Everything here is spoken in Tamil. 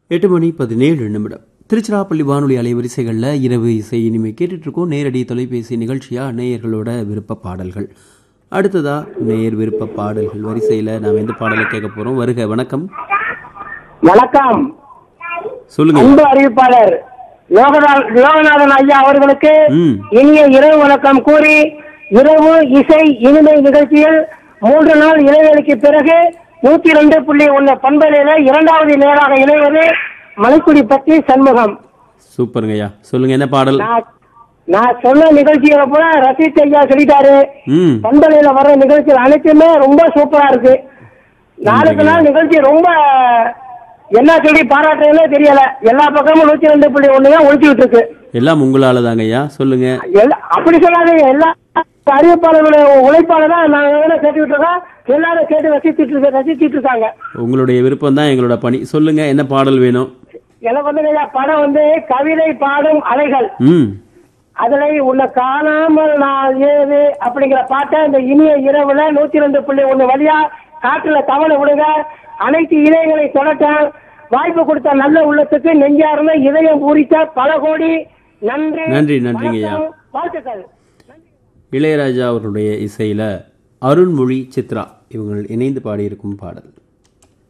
எட்டு மணி பதினேழு நிமிடம் திருச்சிராப்பள்ளி வானொலி அலைவரிசைகளில் இரவு இசை இனிமே கேட்டுட்டு இருக்கோம் நேரடி தொலைபேசி நிகழ்ச்சியா நேயர்களோட விருப்ப பாடல்கள் அடுத்ததா நேயர் விருப்ப பாடல்கள் வரிசையில் நாம் எந்த பாடலை கேட்க போறோம் வருக வணக்கம் வணக்கம் சொல்லுங்க அன்பு அறிவிப்பாளர் லோகநாத- லோகநாதன் ஐயா அவர்களுக்கு ம் இனிய இரவு வணக்கம் கூறி இரவு இசை இனிமை நிகழ்ச்சியில் மூன்று நாள் இடைவெளிக்கு பிறகு நூத்தி ரெண்டு புள்ளி ஒன்னு பண்பலையில இரண்டாவது நேராக இணைவது மலைக்குடி பற்றி சண்முகம் சூப்பருங்க ஐயா சொல்லுங்க என்ன பாடல் நான் நான் சொன்ன நிகழ்ச்சிகளை பூரா ரசித் ஐயா சொல்லிட்டாரு ம் பண்பலையில வர்ற நிகழ்ச்சிகள் அனைத்துமே ரொம்ப சூப்பரா இருக்கு நாளுக்கு நாள் நிகழ்ச்சி ரொம்ப என்ன சொல்லி பாராட்டுறதுனே தெரியல எல்லா பக்கமும் நூத்தி ரெண்டு புள்ளி ஒண்ணு தான் ஒழிச்சுக்கிட்டு இருக்கு எல்லாம் உங்களால தாங்க ஐயா சொல்லுங்க எல்லா அப்படி சொல்லாதீங்க எல்லா அறிவிப்பாளர்களுடைய உழைப்பால தான் நாங்க வேணா கேட்டுக்கிட்டு இருக்கோம் எல்லாரும் கேட்டு ரசிச்சுட்டு இருக்க ரசிச்சுட்டு இருக்காங்க உங்களுடைய விருப்பம் தான் எங்களோட பணி சொல்லுங்க என்ன பாடல் வேணும் எனக்கு வந்து ஐயா படம் வந்து கவிதை பாடும் அலைகள் ம் அதுல உன்னை காணாமல் நான் ஏது அப்படிங்கிற பாட்டை இந்த இனிய இரவுல நூத்தி ரெண்டு புள்ளி ஒண்ணு வழியா காட்டுல தவணை விடுங்க அனைத்து இதயங்களை தொடட்ட வாய்ப்பு கொடுத்த நல்ல உள்ளத்துக்கு நெஞ்சார்ந்த இதயம் பூரித்த பல கோடி நன்றி நன்றி, நன்றிங்க ஐயா. வணக்கம், வாழ்த்துக்கள் இளையராஜா அவர்களுடைய இசையில அருண்மொழி சித்ரா இவங்கள் இணைந்து பாடியிருக்கும் பாடல்